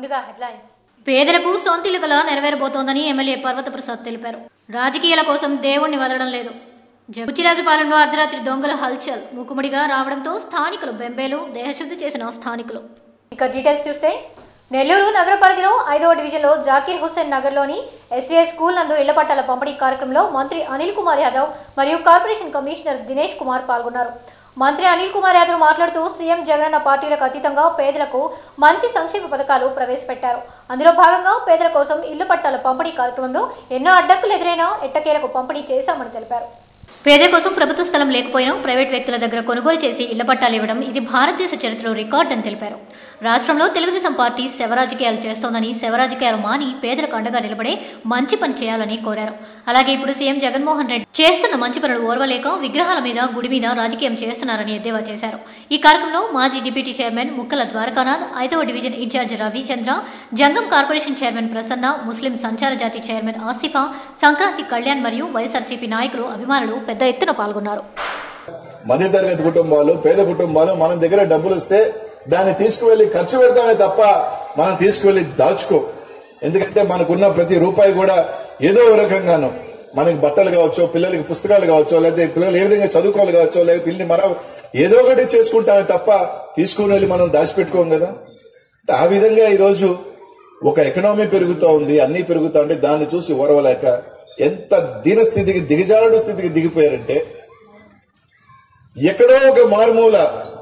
ముందుగా హెడ్లైన్స్ పేదలకు సొంతిల్లు కల నెరవేరబోతోందని ఎమ్మెల్యే పర్వత ప్రసాద్ తెలిపారు రాజకీయాల కోసం దేవుణ్ణి వదలడం లేదు జగుచిరాజుపాలెంలో అర్ధరాత్రి దొంగల హల్చల్ ముక్కుముడిగా రావడంతో స్థానికులు బెంబేలు దేహశుద్ధి చేసిన స్థానికులు ఇక డీటెయిల్స్ చూస్తే నెల్లూరు నగర పరిధిలో ఐదవ డివిజన్లో జాకీర్ హుస్సేన్ నగర్లోని ఎస్వీఐ స్కూల్ నందు ఇళ్ల పట్టాల పంపిణీ కార్యక్రమంలో మంత్రి అనిల్ కుమార్ యాదవ్ మరియు కార్పొరేషన్ కమిషనర్ దినేష్ కుమార్ పాల్గొన్నారు మంత్రి అనిల్ కుమార్ యాదవ్ మాట్లాడుతూ సీఎం జగనన్న పార్టీలకు అతీతంగా పేదలకు మంచి సంక్షేమ పథకాలు ప్రవేశపెట్టారు అందులో భాగంగా పేదల కోసం ఇళ్ల పట్టాల పంపిణీ కార్యక్రమంలో ఎన్నో అడ్డంకులు ఎదురైనా ఎట్టకేలకు పంపిణీ చేశామని తెలిపారు పేద కోసం ప్రభుత్వ స్థలం లేకపోయినా ప్రైవేట్ వ్యక్తుల దగ్గర కొనుగోలు చేసి ఇళ్ల పట్టాలు ఇవ్వడం ఇది భారతదేశ చరిత్రలో రికార్డ్ అని తెలిపారు రాష్ట్రంలో తెలుగుదేశం పార్టీ శవరాజకీయాలు చేస్తోందని శవరాజకీయాలు మాని పేదలకు అండగా నిలబడే మంచి పని చేయాలని కోరారు అలాగే ఇప్పుడు సీఎం జగన్మోహన్ రెడ్డి చేస్తున్న మంచి పనులు ఓర్వలేక విగ్రహాల మీద గుడి మీద రాజకీయం చేస్తున్నారని ఎద్దేవా చేశారు ఈ కార్యక్రమంలో మాజీ డిప్యూటీ చైర్మన్ ముక్కల ద్వారకానాథ్ ఐదవ division incharge Ravichandra Jangam corporation chairman Prasanna Muslim సంచార జాతి చైర్మన్ ఆసిఫా సంక్రాంతి కళ్యాణ్ మరియు వైఎస్ఆర్సీపీ నాయకులు అభిమానులు పెద్ద ఎత్తున పాల్గొన్నారు మధ్యతరగతి కుటుంబాలు పేద కుటుంబాలు మన దగ్గర డబ్బులు వస్తే దాన్ని తీసుకువెళ్లి ఖర్చు పెడతామే తప్ప మనం తీసుకువెళ్లి దాచుకో ఎందుకంటే మనకున్న ప్రతి రూపాయి కూడా ఏదో ఒక రకంగాను మనకి బట్టలు కావచ్చు పిల్లలకి పుస్తకాలు కావచ్చు లేకపోతే పిల్లలు ఏ విధంగా చదువుకోవాలి కావచ్చు లేకపోతే ఇల్లు మనం ఏదో ఒకటి చేసుకుంటామే తప్ప తీసుకుని వెళ్ళి మనం దాచిపెట్టుకోం కదా అంటే ఆ విధంగా ఈరోజు ఒక ఎకనామీ పెరుగుతూ ఉంది అన్ని పెరుగుతా ఉంటే దాన్ని చూసి ఓరవలేక ఎంత దీన స్థితికి దిగజారుడు స్థితికి దిగిపోయారంటే ఎక్కడో ఒక మారుమూల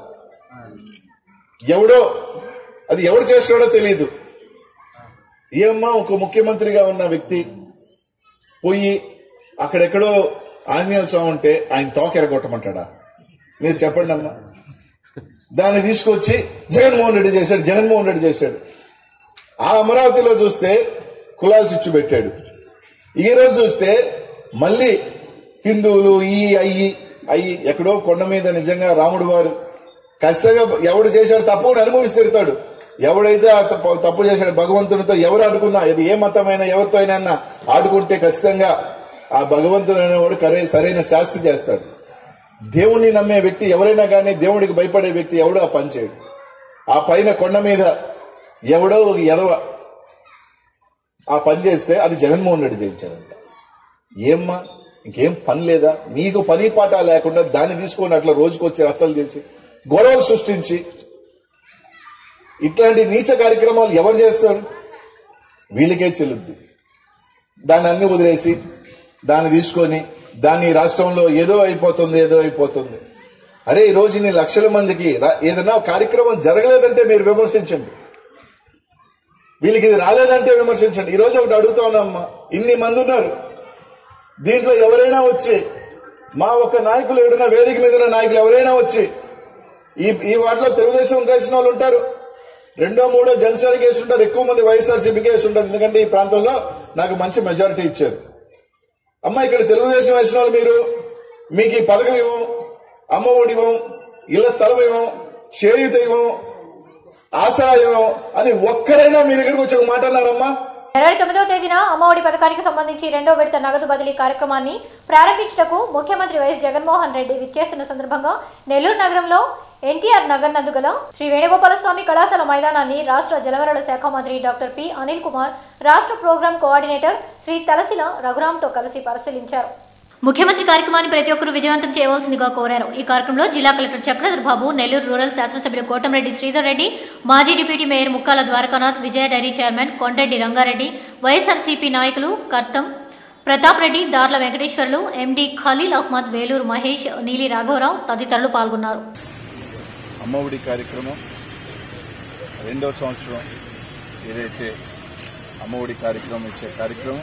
ఎవడో అది ఎవడు చేస్తాడో తెలియదు ఏమ్మా ఒక ముఖ్యమంత్రిగా ఉన్న వ్యక్తి పోయి అక్కడెక్కడో ఆంజనేయ స్వామి ఉంటే ఆయన తోక ఎరగొట్టమంటాడా మీరు చెప్పండి అమ్మా దాన్ని తీసుకొచ్చి జగన్మోహన్ రెడ్డి చేశాడు జగన్మోహన్ రెడ్డి చేశాడు ఆ అమరావతిలో చూస్తే కులాల చిచ్చు పెట్టాడు ఈ రోజు చూస్తే మళ్ళీ హిందువులు ఈ అయ్యి అయ్యి ఎక్కడో కొండ మీద నిజంగా రాముడు వారు ఖచ్చితంగా ఎవడు చేశాడు తప్పు కూడా అనుభవిసి తిడతాడు ఎవడైతే ఆ తప్పు తప్పు చేశాడు భగవంతునితో ఎవరు ఆడుకున్నా ఇది ఏ మతమైనా ఎవరితో అయినా ఆడుకుంటే ఖచ్చితంగా ఆ భగవంతుడు అనేవాడు కరే సరైన శాస్తి చేస్తాడు దేవుణ్ణి నమ్మే వ్యక్తి ఎవరైనా కానీ దేవుడికి భయపడే వ్యక్తి ఎవడో ఆ పని చేయడు ఆ పైన కొండ మీద ఎవడో ఒక ఎదవ ఆ పని చేస్తే అది జగన్మోహన్ రెడ్డి చేయించాడంట ఏమ్మా ఇంకేం పని లేదా మీకు పని పాట లేకుండా దాన్ని తీసుకొని అట్లా రోజుకొచ్చి రచ్చలు చేసి గొడవలు సృష్టించి ఇట్లాంటి నీచ కార్యక్రమాలు ఎవరు చేస్తారు వీళ్ళకే చెల్లుద్ది దాన్ని అన్ని వదిలేసి దాన్ని తీసుకొని దాన్ని ఈ రాష్ట్రంలో ఏదో అయిపోతుంది ఏదో అయిపోతుంది అరే ఈ రోజు ఇన్ని లక్షల మందికి రా- ఏదైనా కార్యక్రమం జరగలేదంటే మీరు విమర్శించండి వీళ్ళకి ఇది రాలేదంటే విమర్శించండి ఈ రోజు ఒకటి అడుగుతా ఉన్నామ్మా ఇన్ని మంది ఉన్నారు దీంట్లో ఎవరైనా వచ్చి మా ఒక నాయకులు ఎవరైనా వేదిక మీద ఉన్న నాయకులు ఎవరైనా వచ్చి ఈ ఈ వాటిలో తెలుగుదేశం కలిసిన వాళ్ళు ఉంటారు రెండో మూడో జనసేనకి వేసి ఉంటారు ఎక్కువ మంది వైఎస్ఆర్సీపీకి వేసి ఉంటారు ఎందుకంటే ఈ ప్రాంతంలో నాకు మంచి మెజారిటీ ఇచ్చారు అమ్మ ఇక్కడ తెలుగుదేశం వేసిన వాళ్ళు మీరు మీకు ఈ పథకం ఇవ్వం అమ్మ ఒడి ఇవ్వం ఇళ్ల స్థలం ఇవ్వం చేయుత ఇవ్వం ఆసరా ఇవ్వం అని ఒక్కరైనా మీ దగ్గరకు వచ్చి ఒక మాట అన్నారమ్మా జనవరి తొమ్మిదవ తేదీన అమ్మఒడి పథకానికి సంబంధించి రెండో విడత నగదు బదిలీ కార్యక్రమాన్ని ప్రారంభించుటకు ముఖ్యమంత్రి వైఎస్ జగన్మోహన్ రెడ్డి విచ్చేస్తున్న సందర్భంగా నెల్లూరు నగరంలో ఎన్టీఆర్ నగర్ నందు గల శ్రీ వేణుగోపాల స్వామి కళాశాల మైదానాన్ని రాష్ట్ర జలవనరుల శాఖ మంత్రి డాక్టర్ పి అనిల్ కుమార్ రాష్ట్ర ప్రోగ్రాం కోఆర్డినేటర్ శ్రీ తలసిల రఘురాంతో కలిసి పరిశీలించారు ముఖ్యమంత్రి కార్యక్రమాన్ని ప్రతి ఒక్కరూ విజయవంతం చేయవలసిందిగా కోరారు ఈ కార్యక్రమంలో జిల్లా కలెక్టర్ చక్రధర్ బాబు నెల్లూరు రూరల్ శాసనసభ్యులు కోటంరెడ్డి శ్రీధర్ రెడ్డి మాజీ deputy mayor Mukkala Dwarakanath Vijaya dairy chairman Kondareddy Rangareddy YSRCP నాయకులు కర్తం ప్రతాప్ రెడ్డి దార్ల వెంకటేశ్వర్లు ఎండి ఖలీల్ అహ్మద్ వేలూరు మహేష్ నీలి రాఘవరావు తదితరులు పాల్గొన్నారు అమ్మఒడి కార్యక్రమం రెండవ సంవత్సరం ఏదైతే అమ్మఒడి కార్యక్రమం ఇచ్చే కార్యక్రమం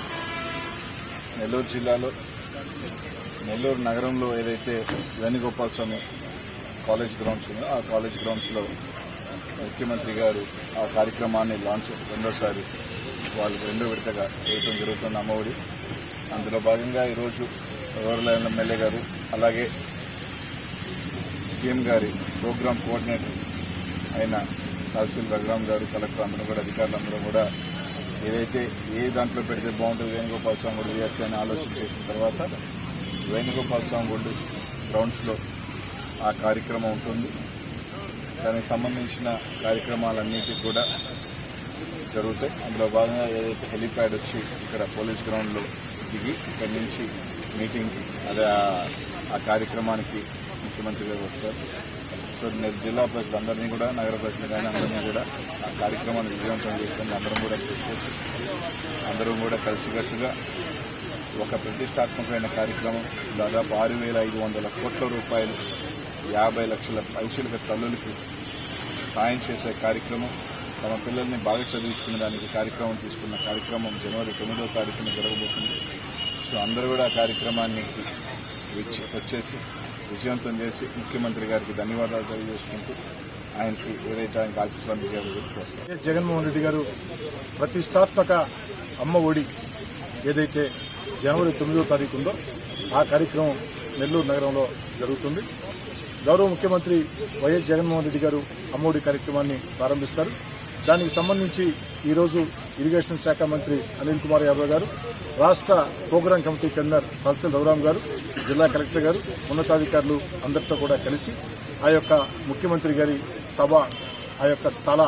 నెల్లూరు జిల్లాలో నెల్లూరు నగరంలో ఏదైతే వేణుగోపాల స్వామి కాలేజ్ గ్రౌండ్స్ ఉన్నాయో ఆ కాలేజ్ గ్రౌండ్స్లో ముఖ్యమంత్రి గారు ఆ కార్యక్రమాన్ని లాంచ్ రెండోసారి వాళ్ళకి రెండో విడతగా చేయడం జరుగుతున్న అమ్మఒడి అందులో భాగంగా ఈరోజు రూరల్ ఎమ్మెల్యే గారు అలాగే సీఎం గారి ప్రోగ్రామ్ కోఆర్డినేటర్ అయిన తహసీల్ రఘురామ్ గారు కలెక్టర్ అందరూ కూడా అధికారులందరూ కూడా ఏదైతే ఏ దాంట్లో పెడితే బాగుంటుంది వేణుగోపాల స్వామి గుడి వేసి అని ఆలోచన చేసిన తర్వాత వేణుగోపాల స్వామి గుడి గ్రౌండ్స్లో ఆ కార్యక్రమం ఉంటుంది దానికి సంబంధించిన కార్యక్రమాలన్నిటికీ కూడా జరుగుతాయి అందులో భాగంగా ఏదైతే హెలిప్యాడ్ వచ్చి ఇక్కడ పోలీస్ గ్రౌండ్లో దిగి ఇక్కడి నుంచి మీటింగ్కి అదే ఆ- ఆ కార్యక్రమానికి ముఖ్యమంత్రి గారు వస్తారు సో నేను జిల్లా ప్రజలందరినీ కూడా నగర ప్రజలు కానీ అందరినీ కూడా ఆ కార్యక్రమాన్ని విజయవంతం చేస్తాను అందరం కూడా కృషి చేసి అందరం కూడా కలిసికట్టుగా ఒక ప్రతిష్టాత్మకమైన కార్యక్రమం దాదాపు ఆరు వేల ఐదు వందల కోట్ల రూపాయలు యాభై లక్షల పైసలుగా తల్లులకి సాయం చేసే కార్యక్రమం తమ పిల్లల్ని బాగా చదివించుకునే దానికి కార్యక్రమం తీసుకున్న కార్యక్రమం జనవరి తొమ్మిదవ తారీఖున జరగబోతుంది సో అందరూ కూడా ఆ కార్యక్రమానికి వచ్చి వచ్చేసి విజయవంతం చేసి ముఖ్యమంత్రి గారికి ధన్యవాదాలు తెలియజేసుకుంటూ ఆయనకి ఏదైతే ఆయనకి ఆశీస్సులు అందజేయాలో కోరుతున్నాను. వైఎస్ జగన్మోహన్ రెడ్డి గారు ప్రతిష్టాత్మక అమ్మ ఒడి ఏదైతే జనవరి తొమ్మిదో తారీఖు ఉందో ఆ కార్యక్రమం నెల్లూరు నగరంలో జరుగుతుంది గౌరవ ముఖ్యమంత్రి వైఎస్ జగన్మోహన్ రెడ్డి గారు అమ్మఒడి కార్యక్రమాన్ని ప్రారంభిస్తారు దానికి సంబంధించి ఈరోజు ఇరిగేషన్ శాఖ మంత్రి అనిల్ కుమార్ యాదవ్ గారు రాష్ట్ర program committee convener Talsal Raghuram గారు జిల్లా కలెక్టర్ గారు ఉన్నతాధికారులు అందరితో కూడా కలిసి ఆ యొక్క ముఖ్యమంత్రి గారి సభ ఆ యొక్క స్థల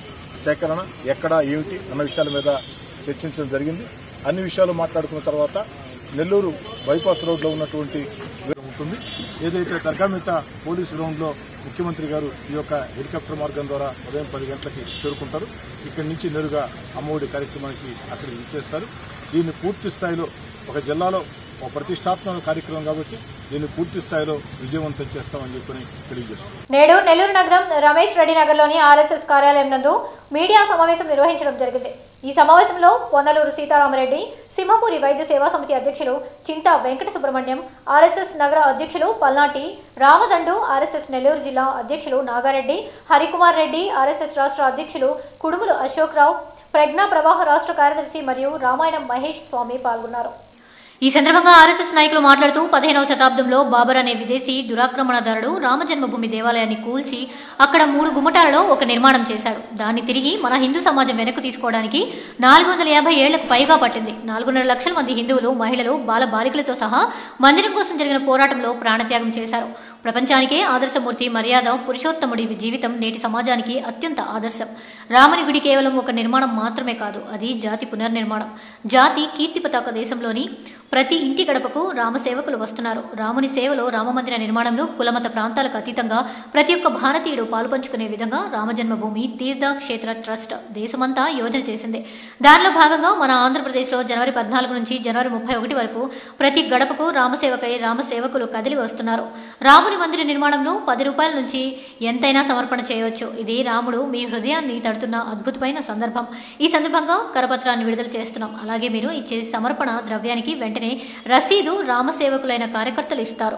సేకరణ ఎక్కడ ఏమిటి అన్న విషయాల మీద చర్చించడం జరిగింది అన్ని విషయాలు మాట్లాడుకున్న తర్వాత నెల్లూరు బైపాస్ రోడ్లో ఉన్నటువంటి ఉంటుంది ఏదైతే దర్గామిట్ట పోలీస్ గ్రౌండ్లో ముఖ్యమంత్రి గారు ఈ యొక్క హెలికాప్టర్ మార్గం ద్వారా ఉదయం పది గంటలకి చేరుకుంటారు ఇక్కడి నుంచి నేరుగా అమ్మఒడి కార్యక్రమానికి అక్కడికి ఇచ్చేస్తారు దీన్ని పూర్తి స్థాయిలో ఒక జిల్లాలో ఒక ప్రతిష్టాత్మక కార్యక్రమం కాబట్టి దీన్ని పూర్తి స్థాయిలో విజయవంతం చేస్తామని చెప్పని తెలియజేస్తున్నాం నేడు నెల్లూరు నగరం రమేష్ రెడ్డి నగర్లోని ఆర్ఎస్ఎస్ కార్యాలయం నందు మీడియా సమావేశం నిర్వహించడం జరిగింది ఈ సమావేశంలో పొన్నలూరు సీతారామరెడ్డి సింహపూరి వైద్య సేవా సమితి అధ్యక్షులు చింతా వెంకట సుబ్రహ్మణ్యం ఆర్ఎస్ఎస్ నగర అధ్యక్షులు పల్నాటి రామదండు ఆర్ఎస్ఎస్ నెల్లూరు జిల్లా అధ్యక్షులు నాగారెడ్డి హరికుమార్ రెడ్డి ఆర్ఎస్ఎస్ రాష్ట్ర అధ్యక్షులు కుడుములు అశోక్ రావు ప్రజ్ఞా ప్రవాహ రాష్ట్ర కార్యదర్శి మరియు రామాయణం మహేష్ స్వామి పాల్గొన్నారు ఈ సందర్భంగా ఆర్ఎస్ఎస్ నాయకులు మాట్లాడుతూ పదిహేనవ శతాబ్దంలో బాబర్ అనే విదేశీ దురాక్రమణదారుడు రామజన్మభూమి దేవాలయాన్ని కూల్చి అక్కడ మూడు గుమ్మటాలలో ఒక నిర్మాణం చేశాడు దాన్ని తిరిగి మన హిందూ సమాజం వెనక్కు తీసుకోవడానికి నాలుగు వందల యాభై ఏళ్లకు పైగా పట్టింది నాలుగున్నర లక్షల మంది హిందువులు మహిళలు బాల బాలికలతో సహా మందిరం కోసం జరిగిన పోరాటంలో ప్రాణత్యాగం చేశారు ప్రపంచానికే ఆదర్శమూర్తి మర్యాద పురుషోత్తముడి జీవితం నేటి సమాజానికి అత్యంత ఆదర్శం రాముని గుడి కేవలం ఒక నిర్మాణం మాత్రమే కాదు అది జాతి పునర్నిర్మాణం జాతి కీర్తి పతాక దేశంలోని ప్రతి ఇంటి గడపకు రామసేవకులు వస్తున్నారు రాముని సేవలో రామమందిర నిర్మాణంలో కులమత ప్రాంతాలకు అతీతంగా ప్రతి ఒక్క భారతీయుడు పాలుపంచుకునే విధంగా రామజన్మభూమి తీర్థక్షేత్ర ట్రస్ట్ దేశమంతా యోజన చేసింది దానిలో భాగంగా మన ఆంధ్రప్రదేశ్లో జనవరి పద్నాలుగు నుంచి జనవరి ముప్పై ఒకటి వరకు ప్రతి గడపకు రామసేవకై రామసేవకులు కదిలి వస్తున్నారు రాముని మందిర నిర్మాణంలో పది రూపాయల నుంచి ఎంతైనా సమర్పణ చేయవచ్చు ఇది రాముడు మీ హృదయాన్ని తడుతున్న అద్భుతమైన సందర్భం ఈ సందర్భంగా కరపత్రాన్ని విడుదల చేస్తున్నాం అలాగే మీరు ఇచ్చే సమర్పణ ద్రవ్యానికి వెంటనే రసీదు రామసేవకులైన కార్యకర్తలు ఇస్తారు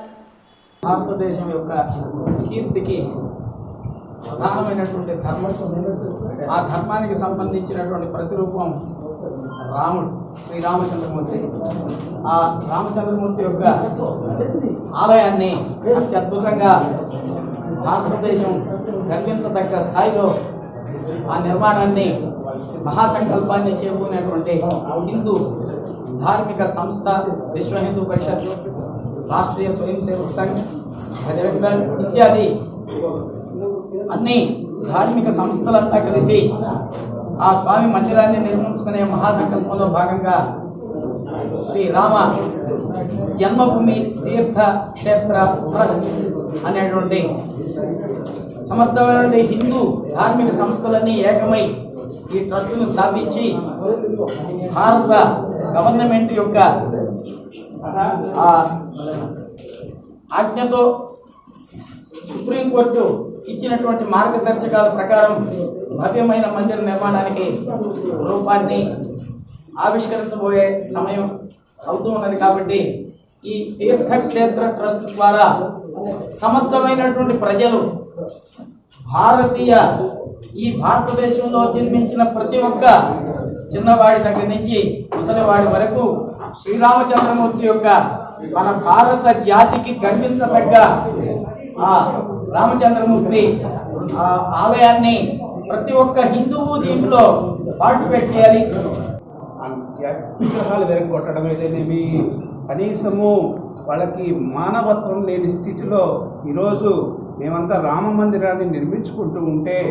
భారతదేశం యొక్క కీర్తికి ప్రధానమైనటువంటి ధర్మం ఆ ధర్మానికి సంబంధించినటువంటి ప్రతిరూపం రాముడు శ్రీరామచంద్రమూర్తి ఆ రామచంద్రమూర్తి యొక్క ఆలయాన్ని అత్యద్భుతంగా భారతదేశం గర్వించదగ్గ స్థాయిలో ఆ నిర్మాణాన్ని మహాసంకల్పాన్ని చేకూరినటువంటి హిందూ ధార్మిక సంస్థ విశ్వ హిందూ పరిషత్ రాష్ట్రీయ స్వయం సేవక్ సంఘ్ బజరంగ దళ్ ఇత్యాది అన్ని ధార్మిక సంస్థలంతా కలిసి ఆ స్వామి మందిరాన్ని నిర్మించుకునే మహాసంకల్పంలో భాగంగా శ్రీ రామ జన్మభూమి తీర్థ క్షేత్ర ట్రస్ట్ అనేటువంటి సమస్తమైనటువంటి హిందూ ధార్మిక సంస్థలన్నీ ఏకమై ఈ ట్రస్టును స్థాపించి భారత గవర్నమెంట్ యొక్క ఆ ఆజ్ఞతో సుప్రీంకోర్టు ఇచ్చినటువంటి మార్గదర్శకాల ప్రకారం భవ్యమైన మందిర నిర్మాణానికి రూపాన్ని ఆవిష్కరించబోయే సమయం అవుతూ ఉన్నది కాబట్టి ఈ తీర్థక్షేత్ర ట్రస్ట్ ద్వారా సమస్తమైనటువంటి ప్రజలు భారతీయ ఈ భారతదేశంలో జన్మించిన ప్రతి ఒక్క చిన్నవాడి దగ్గర నుంచి ముసలివాడి వరకు శ్రీరామచంద్రమూర్తి యొక్క మన భారత జాతికి గర్వించదగ్గ ఆ రామచంద్రమూర్తి ఆ ఆలయాన్ని ప్రతి ఒక్క హిందువు దీంట్లో పార్టిసిపేట్ చేయాలి విగ్రహాలు వెరగొట్టడం అయితేనేమి కనీసము వాళ్ళకి మానవత్వం లేని స్థితిలో ఈరోజు మేమంతా రామ మందిరాన్ని నిర్మించుకుంటూ ఉంటే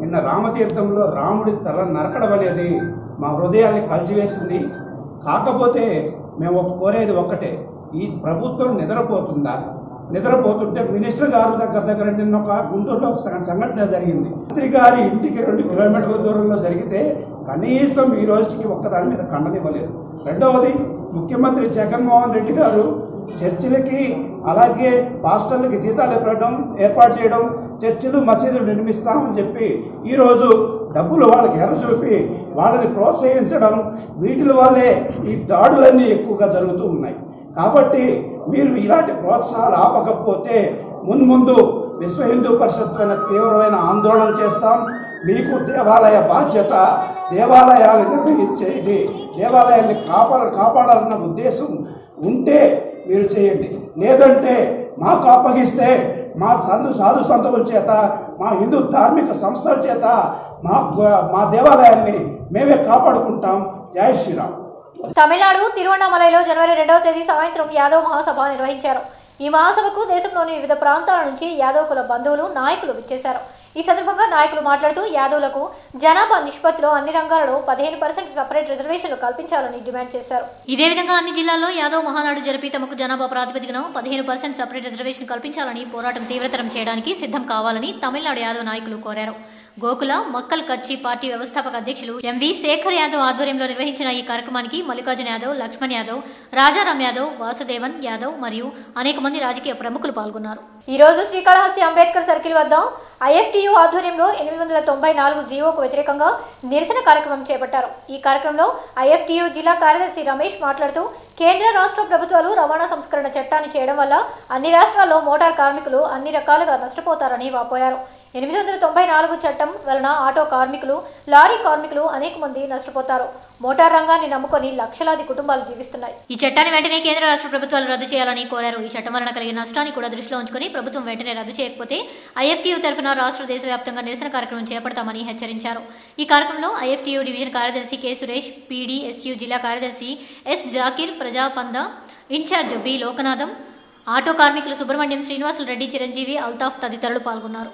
నిన్న రామతీర్థంలో రాముడి తల నరకడం అనేది మా హృదయాన్ని కలిసివేసింది కాకపోతే మేము ఒక కోరేది ఒక్కటే ఈ ప్రభుత్వం నిద్రపోతుందా నిద్రపోతుంటే మినిస్టర్ గారి దగ్గర దగ్గర నిన్న ఒక గుంటూరులో ఒక సంఘ- సంఘటన జరిగింది మంత్రి గారి ఇంటికి రెండు కిలోమీటర్ల దూరంలో జరిగితే కనీసం ఈ రోజుకి ఒక్కదాని మీద ఖండనివ్వలేదు రెండవది ముఖ్యమంత్రి జగన్మోహన్ రెడ్డి గారు చర్చిలకి అలాగే పాస్టర్లకి జీతాలు ఇవ్వడం ఏర్పాటు చేయడం చర్చిలు మసీదులు నిర్మిస్తామని చెప్పి ఈరోజు డబ్బులు వాళ్ళకి ఎర్ర చూపి వాళ్ళని ప్రోత్సహించడం వీటి వల్లే ఈ దాడులన్నీ ఎక్కువగా జరుగుతూ ఉన్నాయి కాబట్టి మీరు ఇలాంటి ప్రోత్సాహాలు ఆపకపోతే మున్ముందు విశ్వ హిందూ పరిషత్ పైన తీవ్రమైన ఆందోళన చేస్తాం మీకు దేవాలయ బాధ్యత దేవాలయాలు నిర్వహించేది దేవాలయాన్ని కాపాడ కాపాడాలన్న ఉద్దేశం ఉంటే మీరు చేయండి లేదంటే మాకు అప్పగిస్తే మా సందు సాధు సంతకుల చేత మా హిందూ ధార్మిక సంస్థల చేత మా మా దేవాలయాన్ని మేమే కాపాడుకుంటాం జై శ్రీరామ్ తమిళనాడు తిరువണ്ണామలైలో జనవరి రెండవ తేదీ సాయంత్రం యాదవ్ మహాసభ నిర్వహించారు ఈ మహాసభకు దేశంలోని వివిధ ప్రాంతాల నుంచి యాదవ్ కుల బంధువులు నాయకులు విచ్చేశారు ఈ సందర్భంగా నాయకులు మాట్లాడుతూ యాదవులకు జనాభా నిష్పత్తిలో అన్ని రంగాలలో పదిహేను పర్సెంట్ సపరేట్ రిజర్వేషన్లు కల్పించాలని డిమాండ్ చేశారు ఇదే విధంగా అన్ని జిల్లాల్లో యాదవ్ మహానాడు జరిపి తమకు జనాభా ప్రాతిపదికన పదిహేను పర్సెంట్ సపరేట్ రిజర్వేషన్ కల్పించాలని పోరాటం తీవ్రతరం చేయడానికి సిద్ధం కావాలని తమిళనాడు యాదవ్ నాయకులు కోరారు గోకుల మక్కల్ కచ్చి పార్టీ వ్యవస్థాపక అధ్యక్షులు ఎంవి శేఖర్ యాదవ్ ఆధ్వర్యంలో నిర్వహించిన ఈ కార్యక్రమానికి మల్లికార్జున యాదవ్ లక్ష్మణ్ యాదవ్ రాజారాం యాదవ్ వాసుదేవన్ యాదవ్ మరియు అనేక మంది రాజకీయ ప్రముఖులు పాల్గొన్నారు ఈ రోజు శ్రీకాళహస్తి అంబేద్కర్ సర్కిల్ వద్ద ఐఎఫ్టియు ఆధ్వర్యంలో ఎనిమిది వందల తొంభై నాలుగు జీవోకు వ్యతిరేకంగా నిరసన కార్యక్రమం చేపట్టారు ఈ కార్యక్రమంలో ఐఎఫ్టియు జిల్లా కార్యదర్శి రమేష్ మాట్లాడుతూ కేంద్ర రాష్ట్ర ప్రభుత్వాలు రవాణా సంస్కరణ చట్టాన్ని చేయడం వల్ల అన్ని రాష్ట్రాల్లో మోటార్ కార్మికులు అన్ని రకాలుగా నష్టపోతారని వాపోయారు ఎనిమిది వందల తొంభై నాలుగు చట్టం వలన ఆటో కార్మికులు లారీ కార్మికులు అనేక మంది నష్టపోతారు మోటార్ రంగాన్ని నమ్ముకొని లక్షలాది కుటుంబాలు జీవిస్తున్నాయి ఈ చట్టాన్ని వెంటనే కేంద్ర రాష్ట్ర ప్రభుత్వాలు రద్దు చేయాలని కోరారు ఈ చట్టం వలన కలిగిన నష్టాన్ని కూడా దృష్టిలో ఉంచుకుని ప్రభుత్వం వెంటనే రద్దు చేయకపోతే ఐఎఫ్టీయూ తరఫున రాష్ట్ర దేశవ్యాప్తంగా నిరసన కార్యక్రమం చేపడతామని హెచ్చరించారు ఈ కార్యక్రమంలో ఐఎఫ్టీయూ డివిజన్ కార్యదర్శి కె సురేష్ పీడీఎస్యూ జిల్లా కార్యదర్శి ఎస్ జాకీర్ ప్రజాపంద ఇన్ఛార్జ్ బి లోకనాథం ఆటో కార్మికులు సుబ్రహ్మణ్యం శ్రీనివాసులు రెడ్డి చిరంజీవి అల్తాఫ్ తదితరులు పాల్గొన్నారు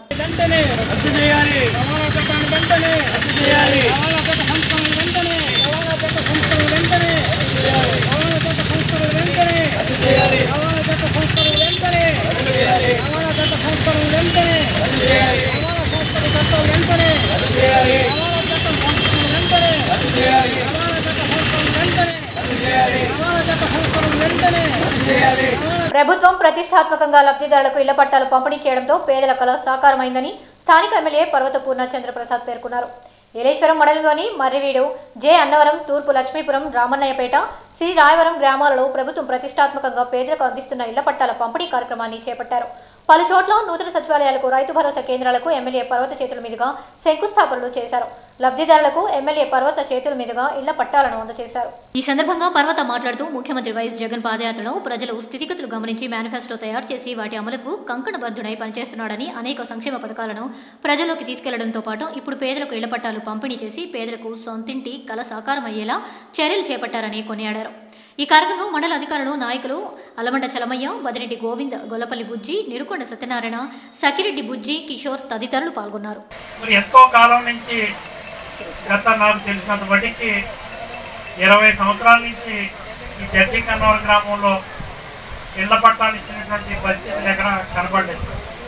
ప్రభుత్వం ప్రతిష్టాత్మకంగా లబ్ధిదారులకు ఇళ్ల పట్టాలు పంపిణీ చేయడంతో పేదల కళ సాకారమైందని స్థానిక ఎమ్మెల్యే పర్వత పూర్ణ చంద్రప్రసాద్ పేర్కొన్నారు ఏలేశ్వరం మండలంలోని మర్రివీడు జె అన్నవరం తూర్పు లక్ష్మీపురం రామన్నయ్యపేట శ్రీ రాయవరం గ్రామాలలో ప్రభుత్వం ప్రతిష్టాత్మకంగా పేదలకు అందిస్తున్న ఇళ్ల పట్టాల పంపిణీ కార్యక్రమాన్ని చేపట్టారు పలు చోట్ల నూతన సచివాలయాలకు రైతు భరోసా కేంద్రాలకు ఎమ్మెల్యే పర్వత చేతుల మీదుగా శంకుస్థాపనలు చేశారు లబ్ధిదారులకు ఎమ్మెల్యే పర్వత చేతుల మీదుగా ఇళ్ల పట్టాలను అందజేశారు ఈ సందర్భంగా పర్వత మాట్లాడుతూ ముఖ్యమంత్రి వైఎస్ జగన్ పాదయాత్రలో ప్రజలు స్థితిగతులు గమనించి మేనిఫెస్టో తయారు చేసి వాటి అమలుకు కంకణబద్ధుడై పనిచేస్తున్నాడని అనేక సంక్షేమ పథకాలను ప్రజల్లోకి తీసుకెళ్లడంతో పాటు ఇప్పుడు పేదలకు ఇళ్ల పట్టాలు పంపిణీ చేసి పేదలకు సొంతింటి కల సాకారమయ్యేలా చర్యలు చేపట్టారని కొనియాడారు ఈ కార్యక్రమంలో మండల అధికారులు నాయకులు అలమండ చలమయ్య బదిరెడ్డి గోవింద్ గొల్లపల్లి బుజ్జి నిరుకొండ సత్యనారాయణ సకిరెడ్డి బుజ్జి కిషోర్ తదితరులు పాల్గొన్నారు మరి ఎంతో కాలం నుంచి గత నాకు తెలిసినంత బట్టికి ఇరవై సంవత్సరాల నుంచి ఈ జడ్జి కన్నవరం గ్రామంలో ఇళ్ల పట్టాలు ఇచ్చినటువంటి పరిస్థితులు ఎక్కడ కనపడలేదు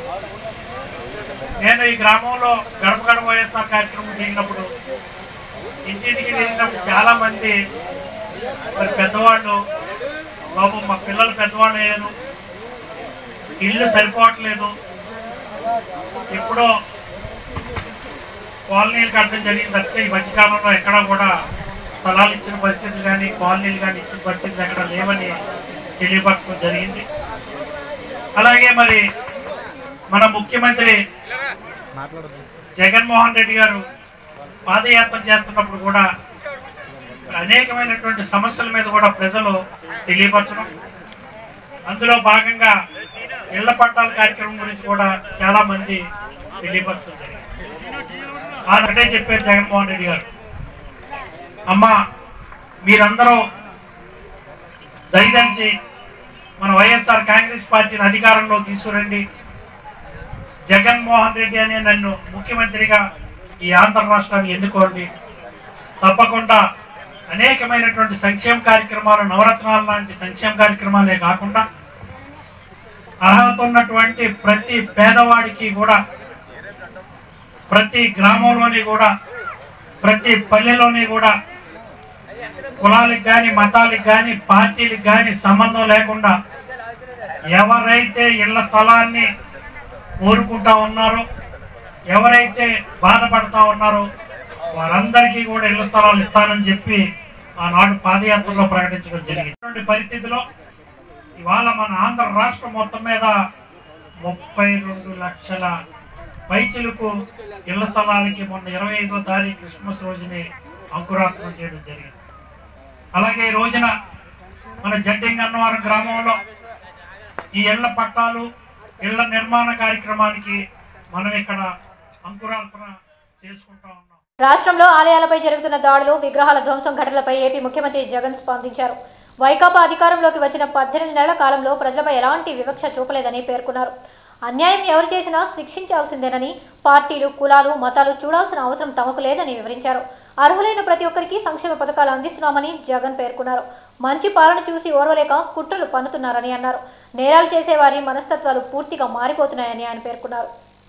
నేను ఈ గ్రామంలో గడప గడప వైఎస్ఆర్ కార్యక్రమం జరిగినప్పుడు ఇంటింటికి వెళ్ళినప్పుడు చాలా మంది మరి పెద్దవాళ్ళు బాబు మా పిల్లలు పెద్దవాళ్ళు అయ్యారు ఇల్లు సరిపోవట్లేదు ఎప్పుడో కాలనీలు కట్టడం జరిగింది తప్పితే ఈ మధ్యకాలంలో ఎక్కడా కూడా స్థలాలు ఇచ్చిన పరిస్థితులు కానీ కాలనీలు కానీ ఇచ్చిన పరిస్థితులు ఎక్కడ లేవని తెలియపరచడం జరిగింది అలాగే మరి మన ముఖ్యమంత్రి జగన్మోహన్ రెడ్డి గారు పాదయాత్ర చేస్తున్నప్పుడు కూడా మరి అనేకమైనటువంటి సమస్యల మీద కూడా ప్రజలు తెలియపరచడం అందులో భాగంగా ఇళ్ల పట్టాల కార్యక్రమం గురించి కూడా చాలా మంది తెలియపరచడం జరిగింది ఒకటే చెప్పారు జగన్మోహన్ రెడ్డి గారు అమ్మా మీరందరూ దయదలిచి మన వైఎస్ఆర్ కాంగ్రెస్ పార్టీని అధికారంలో తీసుకురండి జగన్మోహన్ రెడ్డి అనే నన్ను ముఖ్యమంత్రిగా ఈ ఆంధ్ర రాష్ట్రాన్ని ఎన్నుకోండి తప్పకుండా అనేకమైనటువంటి సంక్షేమ కార్యక్రమాలు నవరత్నాలు లాంటి సంక్షేమ కార్యక్రమాలే కాకుండా అర్హత ఉన్నటువంటి ప్రతి పేదవాడికి కూడా ప్రతి గ్రామంలోని కూడా ప్రతి పల్లెలోని కూడా కులాలకు కానీ మతాలకు కానీ పార్టీలకు కానీ సంబంధం లేకుండా ఎవరైతే ఇళ్ల స్థలాన్ని కోరుకుంటా ఉన్నారో ఎవరైతే బాధపడతా ఉన్నారో వారందరికీ కూడా ఇళ్ల స్థలాలు ఇస్తానని చెప్పి ఆనాడు పాదయాత్రలో ప్రకటించడం జరిగింది ఇటువంటి పరిస్థితిలో ఇవాళ మన ఆంధ్ర రాష్ట్రం మొత్తం మీద ముప్పై రెండు లక్షల పైచిలకు ఇళ్ల స్థలాలకి మొన్న ఇరవై ఐదో తారీఖు క్రిస్మస్ రోజుని అంకురార్పణ చేయడం జరిగింది అలాగే ఈ రోజున మన జడ్డింగ్ అన్నవరం గ్రామంలో ఈ ఇళ్ల పట్టాలు ఇళ్ల నిర్మాణ కార్యక్రమానికి మనం ఇక్కడ అంకురార్పణ చేసుకుంటా ఉన్నాం రాష్ట్రంలో ఆలయాలపై జరుగుతున్న దాడులు విగ్రహాల ధ్వంసం ఘటనలపై ఏపీ ముఖ్యమంత్రి జగన్ స్పందించారు వైకాపా అధికారంలోకి వచ్చిన పద్దెనిమిది నెలల కాలంలో ప్రజలపై ఎలాంటి వివక్ష చూపలేదని పేర్కొన్నారు అన్యాయం ఎవరు చేసినా శిక్షించాల్సిందేనని పార్టీలు కులాలు మతాలు చూడాల్సిన అవసరం తమకు లేదని వివరించారు అర్హులైన ప్రతి ఒక్కరికి సంక్షేమ పథకాలు అందిస్తున్నామని జగన్ పేర్కొన్నారు మంచి పాలన చూసి ఓర్వలేక కుట్రలు పన్నుతున్నారని అన్నారు నేరాలు చేసేవారి మనస్తత్వాలు పూర్తిగా మారిపోతున్నాయని ఆయన పేర్కొన్నారు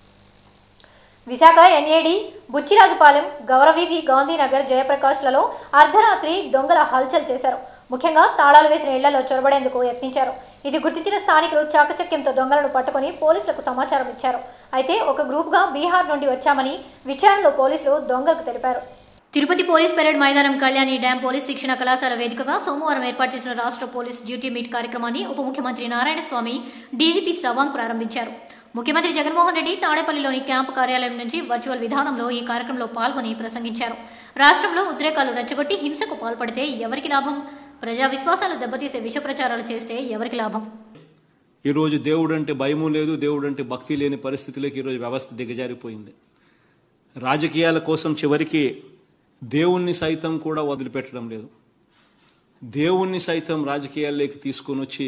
విశాఖ ఎన్ఏడి బుచ్చిరాజుపాలెం గౌరవీధి గాంధీనగర్ జయప్రకాష్లలో అర్ధరాత్రి దొంగల హల్చల్ చేశారు ముఖ్యంగా తాళాలు వేసిన ఇళ్లలో చొరబడేందుకు యత్నించారు ఇది గుర్తించిన స్థానికులు చాకచక్యంతో దొంగలను పట్టుకొని పోలీసులకు సమాచారం ఇచ్చారు అయితే ఒక గ్రూప్గా బీహార్ నుండి వచ్చామని విచారణలో పోలీసులు దొంగలకు తెలిపారు తిరుపతి పోలీస్ పెరేడ్ మైదానం కళ్యాణి డ్యాం పోలీస్ శిక్షణ కళాశాల వేదికగా సోమవారం ఏర్పాటు చేసిన రాష్ట్ర పోలీస్ డ్యూటీ మీట్ కార్యక్రమాన్ని ఉప ముఖ్యమంత్రి నారాయణస్వామి డీజీపీ సవాంగ్ ప్రారంభించారు ముఖ్యమంత్రి జగన్మోహన్ రెడ్డి తాడేపల్లిలోని క్యాంపు కార్యాలయం నుంచి వర్చువల్ విధానంలో ఈ కార్యక్రమంలో పాల్గొని ప్రసంగించారు రాష్ట్రంలో ఉద్రేకాలు రెచ్చగొట్టి హింసకు పాల్పడితే ఎవరికి లాభం ప్రజా విశ్వాసాలు దెబ్బతీసే విష ప్రచారాలు చేస్తే ఎవరికి లాభం ఈరోజు దేవుడు అంటే భయము లేదు దేవుడు అంటే భక్తి లేని పరిస్థితిలోకి ఈరోజు వ్యవస్థ దిగజారిపోయింది రాజకీయాల కోసం చివరికి దేవుణ్ణి సైతం కూడా వదిలిపెట్టడం లేదు దేవుణ్ణి సైతం రాజకీయాల్లోకి తీసుకొని వచ్చి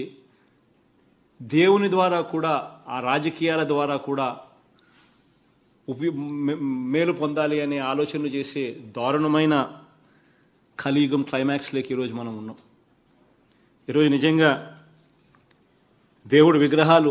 దేవుని ద్వారా కూడా ఆ రాజకీయాల ద్వారా కూడా ఉపి మే- మేలు పొందాలి అనే ఆలోచనలు చేసే దారుణమైన కలియుగం క్లైమాక్స్లోకి ఈరోజు మనం ఉన్నాం ఈరోజు నిజంగా దేవుడు విగ్రహాలు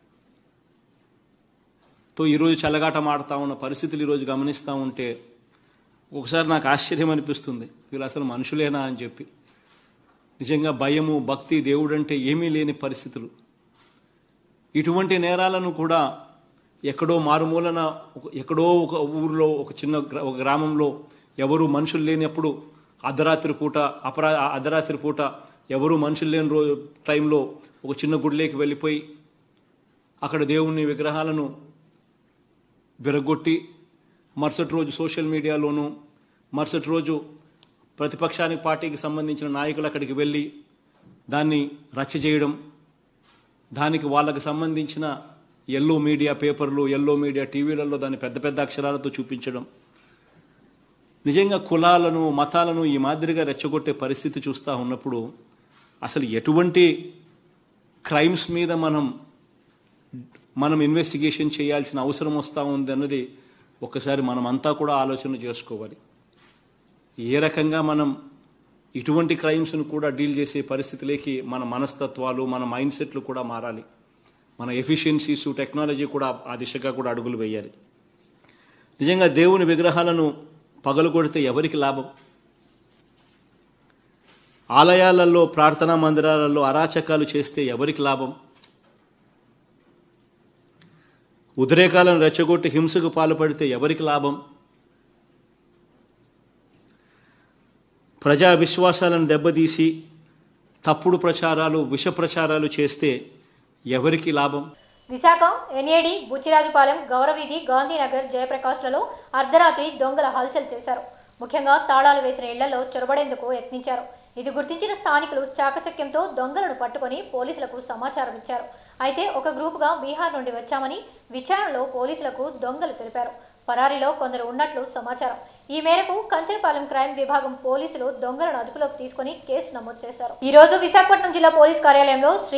తో ఈరోజు చెలగాటం ఆడుతూ ఉన్న పరిస్థితులు ఈరోజు గమనిస్తూ ఉంటే ఒకసారి నాకు ఆశ్చర్యం అనిపిస్తుంది వీళ్ళు అసలు మనుషులేనా అని చెప్పి నిజంగా భయము భక్తి దేవుడు అంటే ఏమీ లేని పరిస్థితులు ఇటువంటి నేరాలను కూడా ఎక్కడో మారుమూలన ఒక- ఎక్కడో ఒక ఊరిలో ఒక చిన్న గ్రా- ఒక గ్రామంలో ఎవరు మనుషులు లేనప్పుడు అర్ధరాత్రి పూట అపరా అర్ధరాత్రి పూట ఎవరు మనుషులు లేని రోజు టైంలో ఒక చిన్న గుడిలోకి వెళ్ళిపోయి అక్కడ దేవుని విగ్రహాలను విరగొట్టి మరుసటి రోజు సోషల్ మీడియాలోనూ మరుసటి రోజు ప్రతిపక్షానికి పార్టీకి సంబంధించిన నాయకులు అక్కడికి వెళ్ళి దాన్ని రచ్చ చేయడం దానికి వాళ్ళకి సంబంధించిన ఎల్లో మీడియా పేపర్లు ఎల్లో మీడియా టీవీలలో దాన్ని పెద్ద పెద్ద అక్షరాలతో చూపించడం నిజంగా కులాలను మతాలను ఈ మాదిరిగా రెచ్చగొట్టే పరిస్థితి చూస్తూ ఉన్నప్పుడు అసలు ఎటువంటి క్రైమ్స్ మీద మనం మనం ఇన్వెస్టిగేషన్ చేయాల్సిన అవసరం వస్తూ ఉంది అన్నది ఒకసారి మనం అంతా కూడా ఆలోచన చేసుకోవాలి ఏ రకంగా మనం ఇటువంటి క్రైమ్స్ను కూడా డీల్ చేసే పరిస్థితిలోకి మన మనస్తత్వాలు మన మైండ్ సెట్లు కూడా మారాలి మన ఎఫిషియన్సీస్ టెక్నాలజీ కూడా ఆ దిశగా కూడా అడుగులు వేయాలి నిజంగా దేవుని విగ్రహాలను పగలగొడితే ఎవరికి లాభం ఆలయాలలో ప్రార్థనా మందిరాలలో అరాచకాలు చేస్తే ఎవరికి లాభం ఉద్రేకాలను రెచ్చగొట్టి హింసకు పాల్పడితే ఎవరికి లాభం ప్రజా విశ్వాసాలను దెబ్బతీసి తప్పుడు ప్రచారాలు విష ప్రచారాలు చేస్తే ఎవరికి లాభం విశాఖ ఎన్ఏడి బుచ్చిరాజుపాలెం గౌరవీధి గాంధీనగర్ జయప్రకాష్లలో అర్ధరాత్రి దొంగల హల్చల్ చేశారు ముఖ్యంగా తాళాలు వేసిన ఇళ్లలో చొరబడేందుకు యత్నించారు ఇది గుర్తించిన స్థానికులు చాకచక్యంతో దొంగలను పట్టుకొని పోలీసులకు సమాచారం ఇచ్చారు అయితే ఒక గ్రూపుగా బీహార్ నుండి వచ్చామని విచారణలో పోలీసులకు దొంగలు తెలిపారు పరారీలో కొందరు ఉన్నట్లు సమాచారం ఈ మేరకు కంచరపాలెం క్రైమ్ విభాగం పోలీసులు దొంగలను అదుపులోకి తీసుకుని కేసు నమోదు చేశారు ఈ రోజు విశాఖపట్నం జిల్లా పోలీస్ కార్యాలయంలో Shri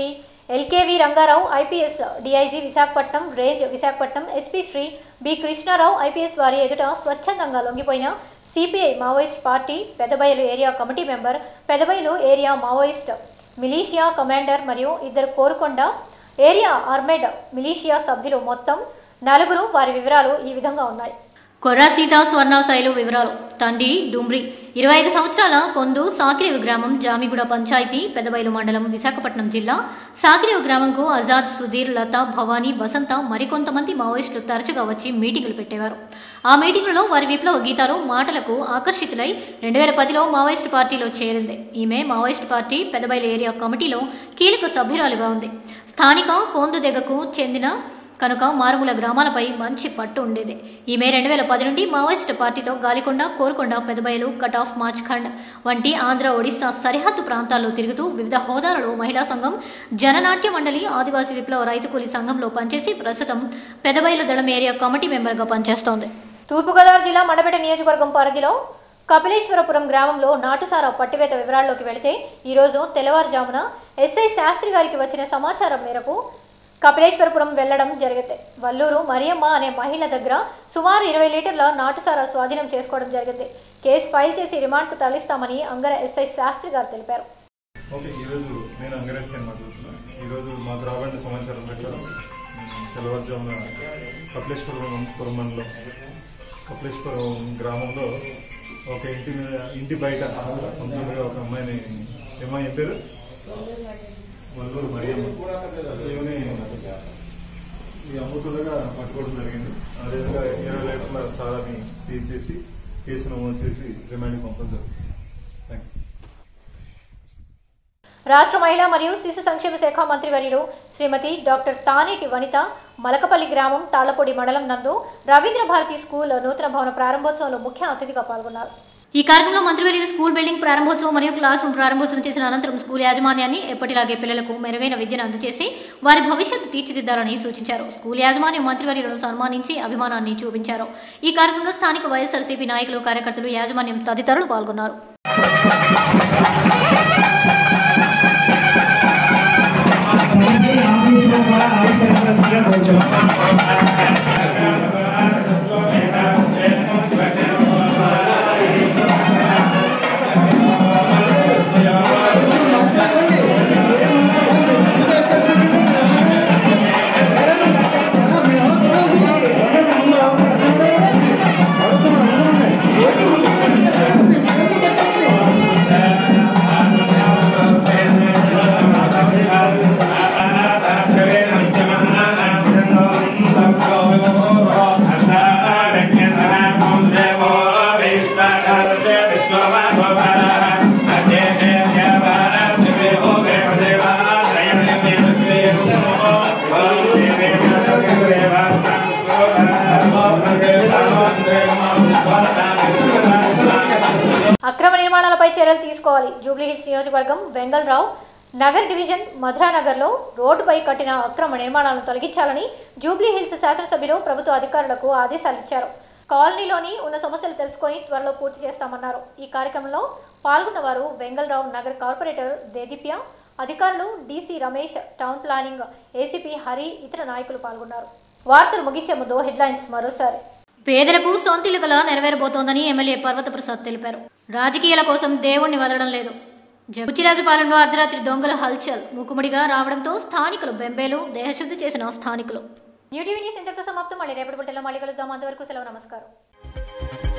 LKV Rangarao IPS DIG Visakhapatnam range Visakhapatnam SP Shri B Krishnarao IPS వారి ఎదుట స్వచ్ఛందంగా లొంగిపోయిన CPI Maoist party Pedabayalu area committee member Pedabayalu area Maoist militia commander మరియు ఇద్దరు కోరుకొండ ఏరియా ఆర్మెడ్ మిలీషియా సభ్యులు మొత్తం నలుగురు వారి వివరాలు ఈ విధంగా ఉన్నాయి కొర్రా సీత స్వర్ణ శైలు వివరాలు తండ్రి డుమ్రి ఇరవై ఐదు సంవత్సరాల కొందు సాకిరేవు గ్రామం జామిగూడ పంచాయతీ పెదబైలు మండలం విశాఖపట్నం జిల్లా సాకిరేవు గ్రామంకు ఆజాద్ సుధీర్ లత భవానీ వసంత మరికొంతమంది మావోయిస్టులు తరచుగా వచ్చి మీటింగులు పెట్టేవారు ఆ మీటింగులలో వారి విప్లవ గీతాలు మాటలకు ఆకర్షితులై రెండు వేల పదిలో మావోయిస్టు పార్టీలో చేరింది ఈమె మావోయిస్టు పార్టీ పెదబైలు ఏరియా కమిటీలో కీలక సభ్యురాలుగా ఉంది స్థానిక కోందుదెగకు చెందిన కనుక మారుమూల గ్రామాలపై మంచి పట్టు ఉండేది ఈమె రెండు వేల పది నుండి మావోయిస్ట్ పార్టీతో గాలికొండ కోరుకొండ పెదబయలు కట్ ఆఫ్ మార్చ్ ఖండ్ వంటి ఆంధ్ర ఒడిశా సరిహద్దు ప్రాంతాల్లో తిరుగుతూ వివిధ హోదాలలో మహిళా సంఘం జననాట్య మండలి ఆదివాసీ విప్లవ రైతు కూలీ సంఘంలో పనిచేసి ప్రస్తుతం పెదబయలు దళం ఏరియా కమిటీ మెంబర్గా పనిచేస్తోంది తూర్పుగోదావరి జిల్లా మండపేట నియోజకవర్గం పరిధిలో కపిలేశ్వరపురం గ్రామంలో నాటుసారా పట్టివేత వివరాల్లోకి వెళితే ఈరోజు తెల్లవారుజామున ఎస్ఐ శాస్త్రి గారికి వచ్చిన సమాచారం మేరకు కపిలేశ్వరపురం వెళ్లడం జరిగింది వల్లూరు మరియమ్మ అనే మహిళ దగ్గర సుమారు ఇరవై లీటర్ల నాటుసారా స్వాధీనం చేసుకోవడం జరిగింది కేసు ఫైల్ చేసి రిమాండ్కు తరలిస్తామని అంగర ఎస్ఐ శాస్త్రి గారు తెలిపారు ఓకే ఈరోజు నేను అంగరేసి అని మాట్లాడుతున్నాను ఈరోజు మాకు రాబడిన సమాచారం ప్రకారం ఉమ్, తెల్లవారుజామున కపిలేశ్వరం పురం మండలం కపిలేశ్వరం గ్రామంలో ఒక ఇంటి మీద ఇంటి బయట పంతొమ్మిదిగా ఒక అమ్మాయిని ఏమో ఏం పేరు వల్లూరు మరియమ్మ ఈమెని ఈ అమ్ముతుండగా పట్టుకోవడం జరిగింది అదేవిధంగా ఇరవై లీటర్ల సారాన్ని సీజ్ చేసి కేసు నమోదు చేసి రిమాండ్కి పంపడం జరిగింది థ్యాంక్ యూ రాష్ట్ర మహిళా మరియు శిశు సంక్షేమ శాఖ మంత్రి వర్యులు శ్రీమతి డాక్టర్ తానేటి వనిత మలకపల్లి గ్రామం తాళ్లపూడి మండలం నందు రవీంద్ర భారతి స్కూల్ నూతన భవన ప్రారంభోత్సవంలో ముఖ్య అతిథిగా పాల్గొన్నారు ఈ కార్యక్రమంలో మంత్రివర్యులు స్కూల్ బిల్డింగ్ ప్రారంభోత్సవం మరియు క్లాస్ రూమ్ ప్రారంభోత్సవం చేసిన అనంతరం స్కూల్ యాజమాన్యాన్ని ఎప్పటిలాగే పిల్లలకు మెరుగైన విద్యను అందజేసి వారి భవిష్యత్తు తీర్చిదిద్దాలని సూచించారు స్కూల్ యాజమాన్యం మంత్రివర్యులను సన్మానించి అభిమానాన్ని చూపించారు ఈ కార్యక్రమంలో స్థానిక వైఎస్ఆర్సీపీ నాయకులు కార్యకర్తలు యాజమాన్యం తదితరులు పాల్గొన్నారు అక్రమ నిర్మాణాలపై చర్యలు తీసుకోవాలి జూబ్లీహిల్స్ నియోజకవర్గం వెంగళరావు నగర్ డివిజన్ మధురానగర్లో రోడ్డుపై కట్టిన అక్రమ నిర్మాణాలను తొలగించాలని జూబ్లీహిల్స్ శాసనసభ్యులు ప్రభుత్వ అధికారులకు ఆదేశాలు ఇచ్చారు కాలనీలోని ఉన్న సమస్యలు తెలుసుకొని త్వరలో పూర్తి చేస్తామన్నారు ఈ కార్యక్రమంలో పాల్గొన్న వారు వెంగళరావు నగర్ కార్పొరేటర్ దేదీప్య అధికారులు DC Ramesh town planning ACP Hari ఇతర నాయకులు పాల్గొన్నారు వార్తలు ముగించే ముందు హెడ్లైన్స్ మరోసారి పేదలకు సొంతిల్లు కల నెరవేరబోతోందని ఎమ్మెల్యే పర్వతప్రసాద్ తెలిపారు రాజకీయాల కోసం దేవుణ్ణి వదలడం లేదు జగుచిరాజపాలెంలో అర్ధరాత్రి దొంగల హల్చల్ మూకుముడిగా రావడంతో స్థానికులు బెంబేలు దేహశుద్ధి చేసిన స్థానికులు న్యూ టీవీ న్యూస్ ఇంతటితో సమాప్తం మళ్ళీ రేపటి బుట్టలో మళ్ళీ కలుద్దాం అంతవరకు సెలవు నమస్కారం